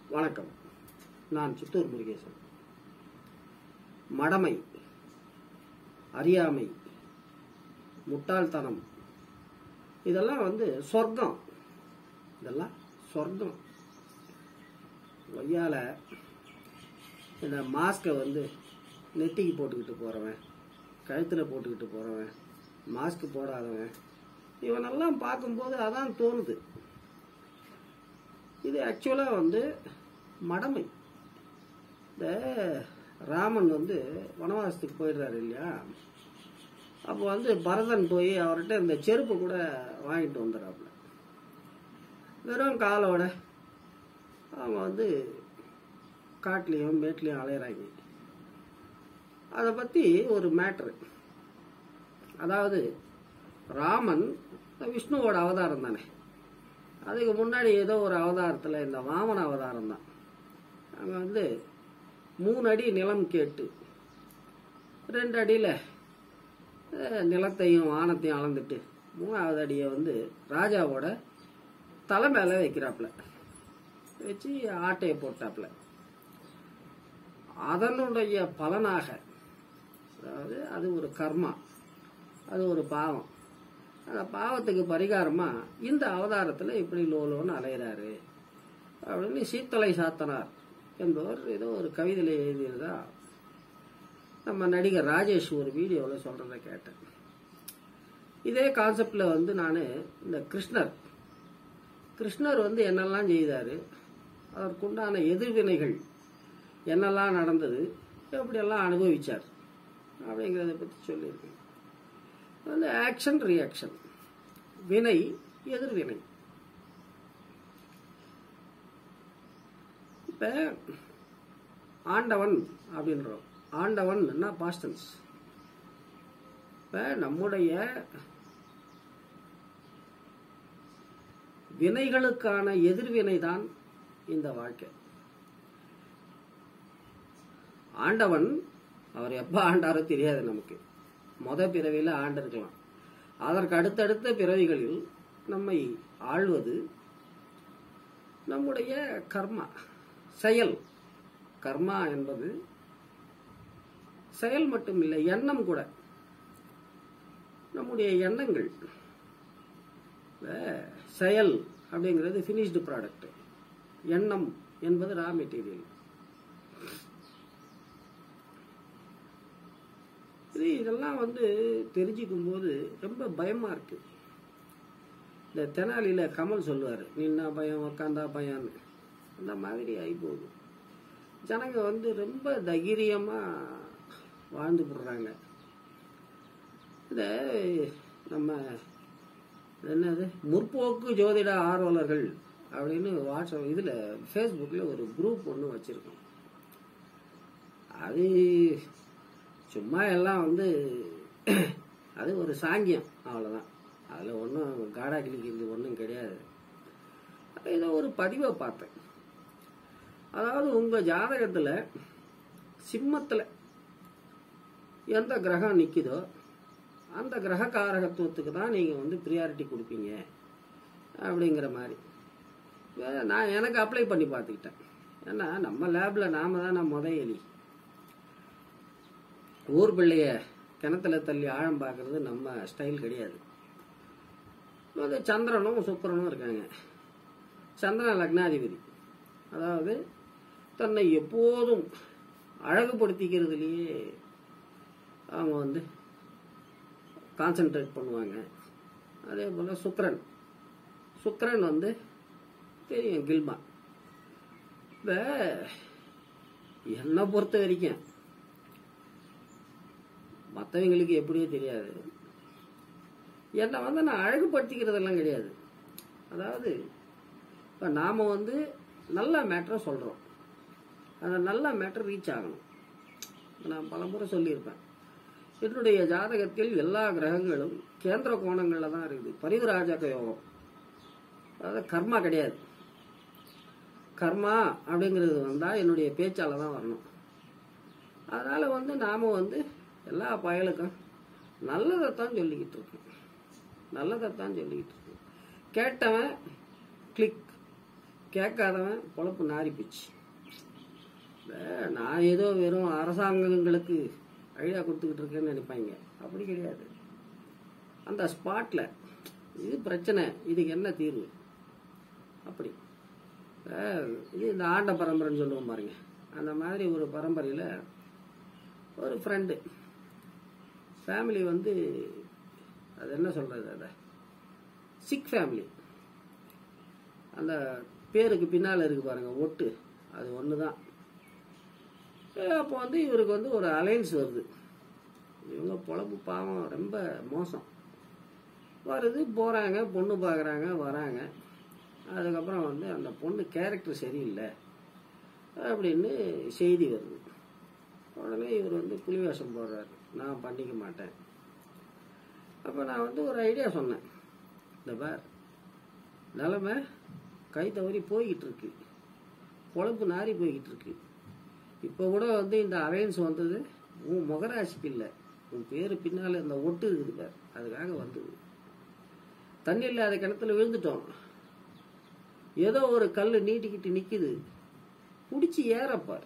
வணக்கம் நான் சித்தூர் முருகேசன் மடமை அறியாமை முட்டாள்தனம் இதெல்லாம் வந்து சொர்க்கம் இதெல்லாம் சொர்க்கம் ஒய்யால இந்த மாஸ்கை வந்து நெத்திக்கு போட்டுக்கிட்டு போறவன் கழுத்துல போட்டுக்கிட்டு போறவன் மாஸ்க் போடாதவன் இவனெல்லாம் பார்க்கும்போது அதான் தோணுது இது ஆக்சுவலாக வந்து மடமை இந்த ராமன் வந்து வனவாசத்துக்கு போயிடுறாரு இல்லையா அப்போ வந்து பரதன் போய் அவர்கிட்ட இந்த செருப்பு கூட வாங்கிட்டு வந்துடுறாப்புல வெறும் காலோட அவங்க வந்து காட்டுலேயும் மேட்லேயும் அலையிறாங்க அதை பற்றி ஒரு மேட்ரு அதாவது ராமன் விஷ்ணுவோட அவதாரம் தானே அதுக்கு முன்னாடி ஏதோ ஒரு அவதாரத்தில் இந்த வாமன அவதாரம் தான் அங்கே வந்து மூணு அடி நிலம் கேட்டு ரெண்டு அடியில் நிலத்தையும் வானத்தையும் அளந்துட்டு மூணாவது அடியை வந்து ராஜாவோட தலை மேலே வைக்கிறாப்புல வச்சு ஆட்டையை போட்டாப்புல அதனுடைய பலனாக அதாவது அது ஒரு கர்மா அது ஒரு பாவம் அந்த பாவத்துக்கு பரிகாரமா இந்த அவதாரத்துல இப்படி லோலோன்னு அலையிறாரு அப்படின்னு சீத்தலை சாத்தனார் என்பவர் ஏதோ ஒரு கவிதையில எழுதியதா நம்ம நடிகர் ராஜேஷ் ஒரு வீடியோவில் சொல்றத கேட்டேன் இதே கான்செப்ட்ல வந்து நான் இந்த கிருஷ்ணர் கிருஷ்ணர் வந்து என்னெல்லாம் செய்தாரு அதற்குண்டான எதிர்வினைகள் என்னெல்லாம் நடந்தது எப்படியெல்லாம் அனுபவிச்சார் அப்படிங்கிறத பற்றி சொல்லியிருக்கேன் வந்து ஆக்ஷன் ரியாக்ஷன் வினை எதிர்வினை இப்ப ஆண்டவன் அப்படின்றோம் ஆண்டவன் என்ன பாஸ்டன்ஸ் இப்ப நம்முடைய வினைகளுக்கான எதிர்வினை தான் இந்த வாழ்க்கை ஆண்டவன் அவர் எப்ப ஆண்டாரோ தெரியாது நமக்கு மொத பிறவியில ஆண்டிருக்கலாம் அதற்கு அடுத்தடுத்த பிறவிகளில் நம்மை ஆள்வது நம்முடைய கர்மா செயல் கர்மா என்பது செயல் மட்டும் இல்லை எண்ணம் கூட நம்முடைய எண்ணங்கள் செயல் அப்படிங்கிறது பினிஷ்டு ப்ராடக்ட் எண்ணம் என்பது ரா மெட்டீரியல் இது இதெல்லாம் வந்து தெரிஞ்சுக்கும் போது ரொம்ப பயமா இருக்கு இந்த தெனாலியில கமல் சொல்லுவாரு நின்னா பயம் உக்காந்தா பயம்னு அந்த மாதிரி ஆகி போகுது ஜனங்க வந்து ரொம்ப தைரியமா வாழ்ந்து போடுறாங்க இந்த நம்ம என்னது முற்போக்கு ஜோதிட ஆர்வலர்கள் அப்படின்னு வாட்ஸ்அப் இதில் ஃபேஸ்புக்கில் ஒரு குரூப் ஒன்று வச்சுருக்கோம் அது சும்மா எல்லாம் வந்து அது ஒரு சாங்கியம் அவ்வளோதான் அதில் ஒன்றும் காடா கிளிக்கிறது ஒன்றும் கிடையாது ஏதோ ஒரு பதிவை பார்த்தேன் அதாவது உங்கள் ஜாதகத்தில் சிம்மத்தில் எந்த கிரகம் நிற்குதோ அந்த கிரக காரகத்துவத்துக்கு தான் நீங்கள் வந்து ப்ரியாரிட்டி கொடுப்பீங்க அப்படிங்கிற மாதிரி நான் எனக்கு அப்ளை பண்ணி பார்த்துக்கிட்டேன் ஏன்னா நம்ம லேபில் நாம தான் நான் முத எலி ஊர் பிள்ளைய கிணத்துல தள்ளி ஆழம் பார்க்கறது நம்ம ஸ்டைல் கிடையாது அது சந்திரனும் சுக்கரனும் இருக்காங்க சந்திரன் லக்னாதிபதி அதாவது தன்னை எப்போதும் அழகுபடுத்திக்கிறதுலையே அவங்க வந்து கான்சென்ட்ரேட் பண்ணுவாங்க அதே போல் சுக்கரன் சுக்கரன் வந்து தெரியும் கில்மா இப்போ என்னை பொறுத்த வரைக்கும் மற்றவங்களுக்கு எப்படியோ தெரியாது என்னை வந்து நான் அழகுபடுத்திக்கிறதெல்லாம் கிடையாது அதாவது இப்போ நாம் வந்து நல்ல மேட்டரை சொல்கிறோம் அந்த நல்ல மேட்டர் ரீச் ஆகணும் நான் பல முறை சொல்லியிருப்பேன் என்னுடைய ஜாதகத்தில் எல்லா கிரகங்களும் கேந்திர கோணங்களில் தான் இருக்குது பரிவராஜக யோகம் அதாவது கர்மா கிடையாது கர்மா அப்படிங்கிறது வந்தால் என்னுடைய பேச்சால தான் வரணும் அதனால் வந்து நாம் வந்து எல்லா பயலுக்கும் நல்லதைத்தான் சொல்லிக்கிட்டு இருக்கோம் நல்லதைத்தான் சொல்லிக்கிட்டு இருக்கோம் கேட்டவன் கிளிக் கேட்காதவன் பொழப்பு நாரி போச்சு நான் ஏதோ வெறும் அரசாங்கங்களுக்கு ஐடியா கொடுத்துக்கிட்டு இருக்கேன்னு நினைப்பாங்க அப்படி கிடையாது அந்த ஸ்பாட்டில் இது பிரச்சனை இதுக்கு என்ன தீர்வு அப்படி அஹ் இது இந்த ஆண்ட பரம்பரைன்னு சொல்லுவோம் பாருங்க அந்த மாதிரி ஒரு பரம்பரையில் ஒரு ஃப்ரெண்டு ஃபேமிலி வந்து அது என்ன சொல்கிறது அதை சிக் ஃபேமிலி அந்த பேருக்கு பின்னால் இருக்கு பாருங்க ஒட்டு அது ஒன்று தான் அப்போ வந்து இவருக்கு வந்து ஒரு அலைன்ஸ் வருது இவங்க பொழப்பு பாவம் ரொம்ப மோசம் வருது போகிறாங்க பொண்ணு பார்க்குறாங்க வராங்க அதுக்கப்புறம் வந்து அந்த பொண்ணு கேரக்டர் சரியில்லை அப்படின்னு செய்தி வருது உடனே இவர் வந்து புலிவேஷம் போடுறாரு நான் பண்ணிக்க மாட்டேன் அப்போ நான் வந்து ஒரு ஐடியா சொன்னேன் இந்த பார் நிலமை கை தவறி போய்கிட்டு இருக்கு பொழப்பு நாரி போய்கிட்டு இருக்கு இப்போ கூட வந்து இந்த அலையன்ஸ் வந்தது உன் முகராசிக்கு இல்லை உன் பேரு பின்னால் இந்த ஒட்டு இருக்குது பார் அதுக்காக வந்தது தண்ணி இல்லாத கிணத்துல விழுந்துட்டோம் ஏதோ ஒரு கல் நீட்டிக்கிட்டு நிக்குது பிடிச்சி ஏறப்பார்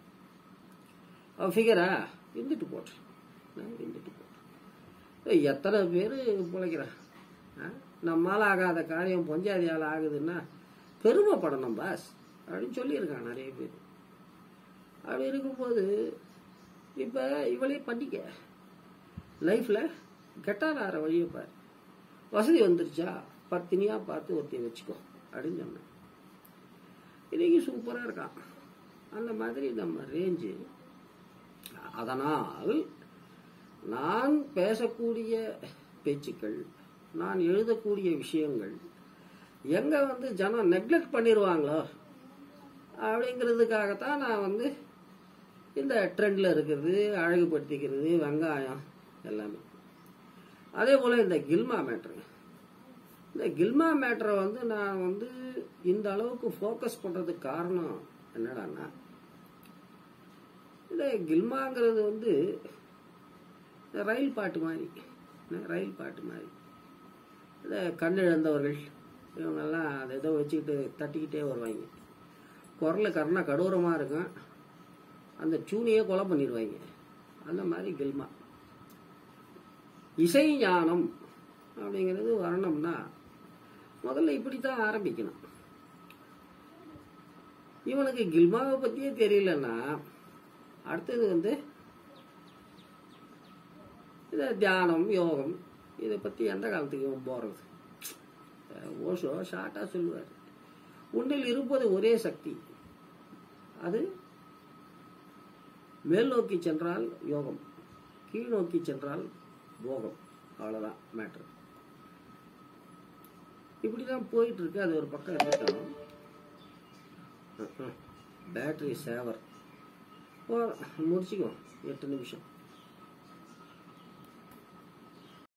அவ ஃபிகரா இருந்துட்டு போட்டு இருந்துட்டு போட்டு எத்தனை பேர் பிழைக்கிறான் ஆ? நம்மால ஆகாத காரியம் பொஞ்சாதியால் ஆகுதுன்னா பெருமைப்படணும் பாஸ் அப்படின்னு சொல்லியிருக்கான் நிறைய பேர் அப்படி இருக்கும்போது இப்போ இவளே பண்ணிக்க லைஃப்பில் கெட்டால் ஆற வழியை பாரு வசதி வந்துருச்சா பத்தினியாக பார்த்து ஒருத்தைய வச்சுக்கோ அப்படின்னு சொன்னேன் இன்னைக்கு சூப்பராக இருக்கான் அந்த மாதிரி நம்ம ரேஞ்சு அதனால் நான் பேசக்கூடிய பேச்சுக்கள் நான் எழுதக்கூடிய விஷயங்கள் எங்க வந்து ஜனம் நெக்லெக்ட் பண்ணிடுவாங்களோ அப்படிங்கிறதுக்காகத்தான் நான் வந்து இந்த ட்ரெண்டில் இருக்கிறது அழகுபடுத்திக்கிறது வெங்காயம் எல்லாமே அதே போல் இந்த கில்மா மேட்ரு இந்த கில்மா மேட்ரை வந்து நான் வந்து இந்த அளவுக்கு ஃபோக்கஸ் பண்ணுறதுக்கு காரணம் என்னடான்னா இந்த கில்மாங்கிறது வந்து இந்த ரயில் பாட்டு மாதிரி என்ன, ரயில் பாட்டு மாதிரி இந்த கண்ணிழந்தவர்கள் இவங்கெல்லாம் அதை ஏதோ வச்சுக்கிட்டு தட்டிக்கிட்டே வருவாங்க குரல் கருணா கடூரமாக இருக்கும் அந்த சூனியே கொலை பண்ணிடுவாங்க அந்த மாதிரி கில்மா இசை ஞானம் அப்படிங்கிறது வரணும்னா முதல்ல இப்படித்தான் ஆரம்பிக்கணும் இவனுக்கு கில்மாவை பற்றியே தெரியலன்னா அடுத்தது வந்து இந்த தியானம் யோகம் இதை பற்றி எந்த காலத்துக்கு இவன் போகிறது ஓஷோ ஷார்ட்டாக சொல்லுவார் உன்னில் இருப்பது ஒரே சக்தி அது மேல் நோக்கி சென்றால் யோகம் கீழ் நோக்கி சென்றால் போகம் அவ்வளோதான் மேட்ரு இப்படி தான் போயிட்டு இருக்கு அது ஒரு பக்கம் இருக்கட்டும் பேட்டரி சேவர் முடிச்சுக்குவோம் எட்டு நிமிஷம்